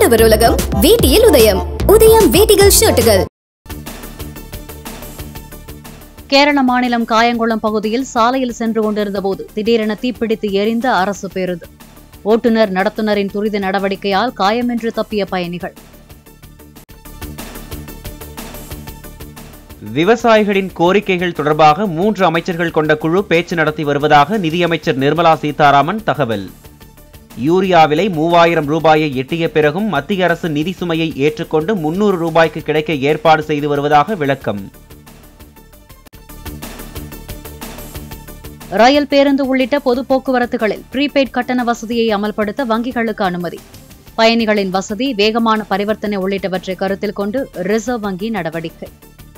ஆடவர் உலகம் வேட்டியில் உதயம் உதயம் வேட்டிகள் ஷர்ட்டுகள் கேரள மாநிலம் காயங்குளம் பகுதியில் சாலையில் சென்று கொண்டிருந்த போது திடீரென தீப்பிடித்து எரிந்த அரசு பேருந்து ஓட்டுநர் நடத்துனரின் துரித நடவடிக்கையால் காயமின்றி தப்பிய பயணிகள் விவசாயிகளின் கோரிக்கைகள் தொடர்பாக மூன்று அமைச்சர்கள் கொண்ட குழு பேச்சு நடத்தி வருவதாக நிதியமைச்சர் நிர்மலா சீதாராமன் தகவல் யூரியா விலை மூவாயிரம் ரூபாயை எட்டிய பிறகும் மத்திய அரசு நிதி சுமையை ஏற்றுக்கொண்டு முன்னூறு ரூபாய்க்கு கிடைக்க ஏற்பாடு செய்து வருவதாக விளக்கம் ரயில் பேருந்து உள்ளிட்ட பொது போக்குவரத்துகளில் ப்ரீபெய்ட் கட்டண வசதியை அமல்படுத்த வங்கிகளுக்கு அனுமதி பயணிகளின் வசதி வேகமான பரிவர்த்தனை உள்ளிட்டவற்றை கருத்தில் கொண்டு ரிசர்வ் வங்கி நடவடிக்கை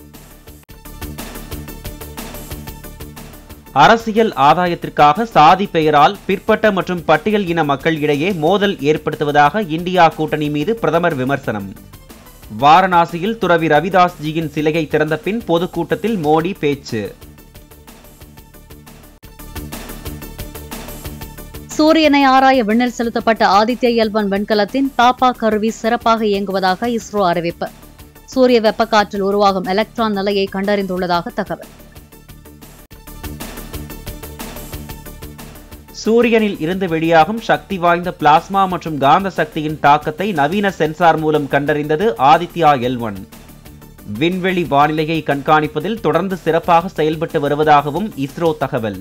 அரசியல் ஆதாயத்திற்காக சாதி பெயரால் பிற்பட்ட மற்றும் பட்டியல் இன மக்கள் இடையே மோதல் ஏற்படுத்துவதாக இந்தியா கூட்டணி மீது பிரதமர் விமர்சனம் வாரணாசியில் துறவி ரவிதாஸ் ஜியின் சிலையை திறந்த பின் பொதுக்கூட்டத்தில் மோடி பேச்சு சூரியனை ஆராய விண்ணில் செலுத்தப்பட்ட ஆதித்ய எல்வன் விண்கலத்தின் பாப்பா கருவி சிறப்பாக இயங்குவதாக இஸ்ரோ அறிவிப்பு சூரிய வெப்பக்காற்றில் உருவாகும் எலக்ட்ரான் நிலையை கண்டறிந்துள்ளதாக தகவல் சூரியனில் இருந்து வெளியாகும் சக்தி வாய்ந்த பிளாஸ்மா மற்றும் காந்த சக்தியின் தாக்கத்தை நவீன சென்சார் மூலம் கண்டறிந்தது ஆதித்யா எல் ஒன் விண்வெளி வானிலையை கண்காணிப்பதில் தொடர்ந்து சிறப்பாக செயல்பட்டு வருவதாகவும் இஸ்ரோ தகவல்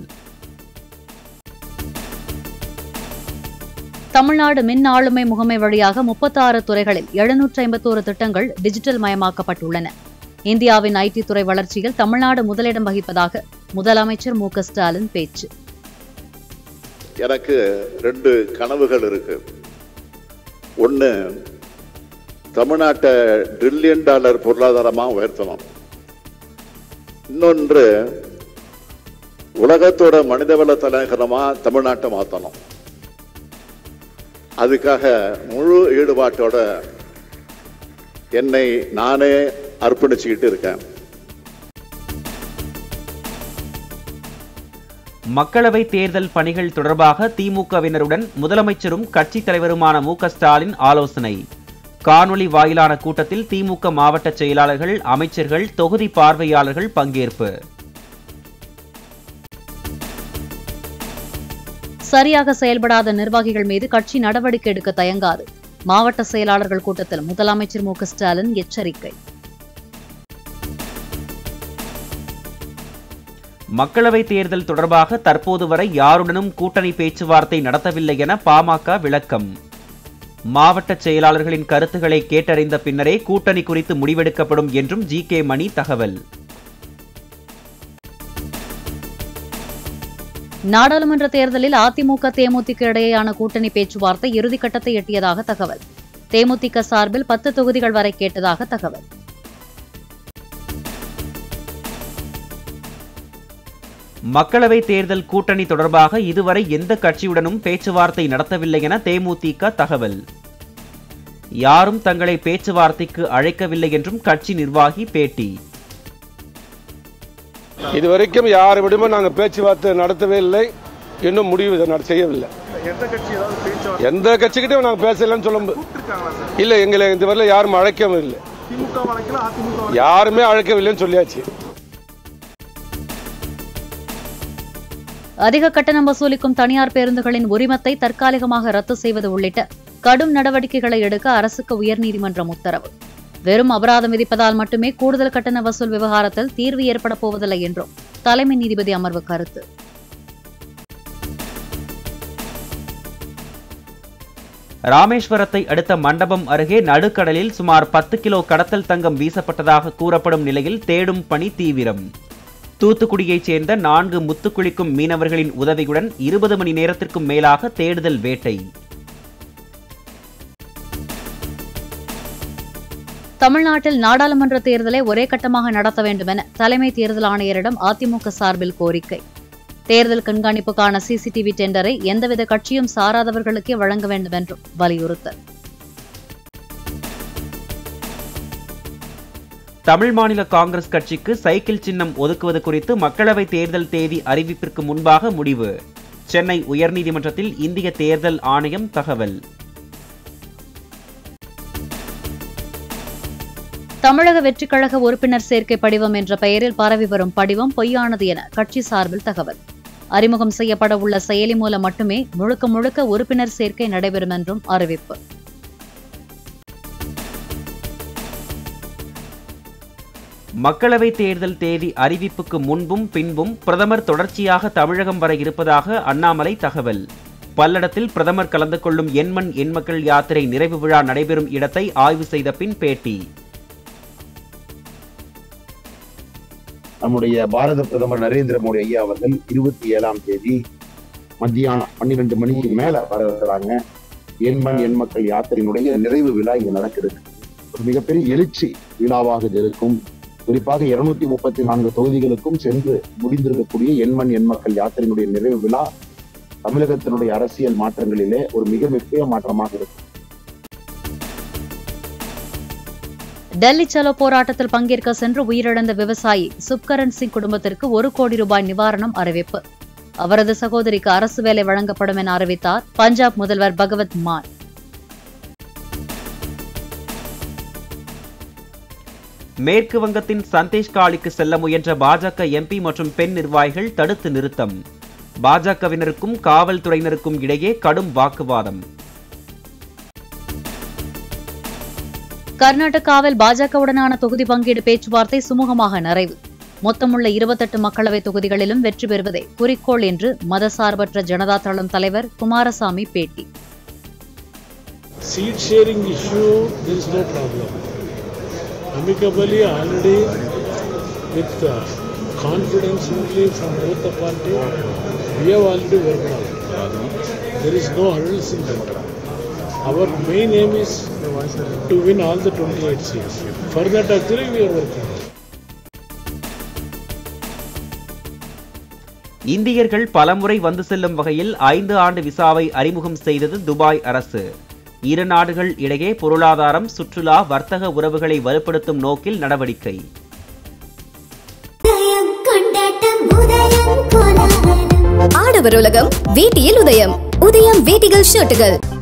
தமிழ்நாடு மின் ஆளுமை முகமை வழியாக முப்பத்தாறு துறைகளில் எழுநூற்றி ஐம்பத்தோரு திட்டங்கள் டிஜிட்டல் மயமாக்கப்பட்டுள்ளன இந்தியாவின் ஐடி துறை வளர்ச்சியில் தமிழ்நாடு முதலிடம் வகிப்பதாக முதலமைச்சர் மு க ஸ்டாலின் பேச்சு எனக்கு ரெண்டு கனவுகள் இருக்கு ஒன்று தமிழ்நாட்டை ட்ரில்லியன் டாலர் பொருளாதாரமாக உயர்த்தணும் இன்னொன்று உலகத்தோட மனிதவள தலைநகரமாக தமிழ்நாட்டை மாற்றணும் அதுக்காக முழு ஈடுபாட்டோட என்னை நானே அர்ப்பணிச்சுக்கிட்டு இருக்கேன் மக்களவை தேர்தல் பணிகள் தொடர்பாக திமுகவினருடன் முதலமைச்சரும் கட்சித் தலைவருமான மு க ஸ்டாலின் ஆலோசனை காணொலி வாயிலான கூட்டத்தில் திமுக மாவட்ட செயலாளர்கள் அமைச்சர்கள் தொகுதி பார்வையாளர்கள் பங்கேற்பு சரியாக செயல்படாத நிர்வாகிகள் மீது கட்சி நடவடிக்கை எடுக்க தயங்காது மாவட்ட செயலாளர்கள் கூட்டத்தில் முதலமைச்சர் மு க ஸ்டாலின் எச்சரிக்கை மக்களவை தேர்தல் தொடர்பாக தற்போது வரை யாருடனும் கூட்டணி பேச்சுவார்த்தை நடத்தவில்லை என பாமக விளக்கம் மாவட்ட செயலாளர்களின் கருத்துக்களை கேட்டறிந்த பின்னரே கூட்டணி குறித்து முடிவெடுக்கப்படும் என்றும் ஜி கே மணி தகவல் நாடாளுமன்ற தேர்தலில் அதிமுக தேமுதிக இடையேயான கூட்டணி பேச்சுவார்த்தை இறுதிக்கட்டத்தை எட்டியதாக தகவல் தேமுதிக சார்பில் பத்து தொகுதிகள் வரை கேட்டதாக தகவல் மக்களவை தேர்தல் கூட்டணி தொடர்பாக இதுவரை எந்த கட்சியுடனும் பேச்சுவார்த்தை நடத்தவில்லை என தேமுதிக தகவல் யாரும் தங்களை பேச்சுவார்த்தைக்கு அழைக்கவில்லை என்றும் கட்சி நிர்வாகி பேட்டி இதுவரைக்கும் யாரிடமும் நாங்கள் பேச்சுவார்த்தை நடத்தவே இல்லை இன்னும் முடிவு இதை நட- செய்யவில்லை எந்த கட்சிக்கிட்டையும் நாங்கள் பேசலன்னு சொல்ல மு- இல்லை எங்களை இதுவரையில யாரும் அழைக்கவும் இல்லை யாருமே அழைக்கவில்லைன்னு சொல்லியாச்சு அதிக கட்டணம் வசூலிக்கும் தனியார் பேருந்துகளின் உரிமத்தை தற்காலிகமாக ரத்து செய்வது உள்ளிட்ட கடும் நடவடிக்கைகளை எடுக்க அரசுக்கு உயர்நீதிமன்றம் உத்தரவு வெறும் அபராதம் விதிப்பதால் மட்டுமே கூடுதல் கட்டண வசூல் விவகாரத்தில் தீர்வு ஏற்பட போவதில்லை என்றும் தலைமை நீதிபதி அமர்வு கருத்து ராமேஸ்வரத்தை அடுத்த மண்டபம் அருகே நடுக்கடலில் சுமார் பத்து கிலோ கடத்தல் தங்கம் வீசப்பட்டதாக கூறப்படும் நிலையில் தேடும் பணி தீவிரம் தூத்துக்குடியைச் சேர்ந்த நான்கு முத்துக்குளிக்கும் மீனவர்களின் உதவியுடன் இருபது மணி நேரத்திற்கும் மேலாக தேடுதல் வேட்டை தமிழ்நாட்டில் நாடாளுமன்ற தேர்தலை ஒரே கட்டமாக நடத்த வேண்டும் என தலைமை தேர்தல் ஆணையரிடம் அதிமுக சார்பில் கோரிக்கை தேர்தல் கண்காணிப்புக்கான சிசிடிவி டெண்டரை எந்தவித கட்சியும் சாராதவர்களுக்கே வழங்க வேண்டும் என்றும் வலியுறுத்தல் தமிழ் மாநில காங்கிரஸ் கட்சிக்கு சைக்கிள் சின்னம் ஒதுக்குவது குறித்து மக்களவை தேர்தல் தேதி அறிவிப்பிற்கு முன்பாக முடிவு சென்னை உயர்நீதிமன்றத்தில் இந்திய தேர்தல் ஆணையம் தகவல் தமிழக வெற்றிக் கழக உறுப்பினர் சேர்க்கை படிவம் என்ற பெயரில் பரவி வரும் படிவம் பொய்யானது என கட்சி சார்பில் தகவல் அறிமுகம் செய்யப்பட உள்ள செயலி மூலம் மட்டுமே முழுக்க முழுக்க உறுப்பினர் சேர்க்கை நடைபெறும் என்றும் அறிவிப்பு மக்களவைத் தேர்தல் தேதி அறிவிப்புக்கு முன்பும் பின்பும் பிரதமர் தொடர்ச்சியாக தமிழகம் வர இருப்பதாக அண்ணாமலை தகவல் பல்லடத்தில் பிரதமர் கலந்து கொள்ளும் எண்மண் எண்மக்கள் யாத்திரை நிறைவு விழா நடைபெறும் இடத்தை ஆய்வு செய்த பின் பேட்டி நம்முடைய பாரத பிரதமர் நரேந்திர மோடி ஐயா அவர்கள் இருபத்தி ஏழாம் தேதி மத்தியானம் பன்னிரெண்டு மணிக்கு மேல வர இருக்கிறாங்க எண்மண் எண் மக்கள் யாத்திரையினுடைய நிறைவு விழா இங்க நடக்குது ஒரு மிகப்பெரிய எழுச்சி விழாவாக இது இருக்கும் குறிப்பாக இருநூத்தி முப்பத்தி நான்கு தொகுதிகளுக்கும் சென்று முடிந்திருக்கக்கூடிய எண்மண் எண் மக்கள் யாத்திரையினுடைய நிறைவு விழா தமிழகத்தினுடைய அரசியல் மாற்றங்களிலே ஒரு மிக முக்கிய மாற்றமாக இருக்கும் டெல்லி சலோ போராட்டத்தில் பங்கேற்க சென்று உயிரிழந்த விவசாயி சுப்கரன் சிங் குடும்பத்திற்கு ஒரு கோடி ரூபாய் நிவாரணம் அறிவிப்பு அவரது சகோதரிக்கு அரசு வேலை வழங்கப்படும் என அறிவித்தார் பஞ்சாப் முதல்வர் பகவத் மான் மேற்கு வங்கத்தின் சந்தேஷ் காலிக்கு செல்ல முயன்ற பாஜக எம்பி மற்றும் பெண் நிர்வாகிகள் தடுத்து நிறுத்தம் பாஜகவினருக்கும் காவல்துறையினருக்கும் இடையே கடும் வாக்குவாதம் கர்நாடகாவில் பாஜகவுடனான தொகுதி பங்கீடு பேச்சுவார்த்தை சுமூகமாக நிறைவு மொத்தமுள்ள இருபத்தெட்டு மக்களவை தொகுதிகளிலும் வெற்றி பெறுவதே குறிக்கோள் என்று மதசார்பற்ற ஜனதா தளம் தலைவர் குமாரசாமி பேட்டி seat sharing issue, there is no problem. Amicably, already with uh, confidence only from both the party, we have already worked out. There is no hurdles in that. Our main aim is to win all the 28 seats. For that, actually, we are working. இந்தியர்கள் பலமுறை வந்து செல்லும் வகையில் ஐந்து ஆண்டு விசாவை அறிமுகம் செய்தது Dubai அரசு இரு நாடுகள் இடையே பொருளாதாரம் சுற்றுலா வர்த்தக உறவுகளை வலுப்படுத்தும் நோக்கில் நடவடிக்கை உதயம் கொண்டாட்டம் உதயம் கோலாகலம் ஆடவர் உலகம் வேட்டியில் உதயம் உதயம் வேட்டிகள் ஷர்ட்டுகள்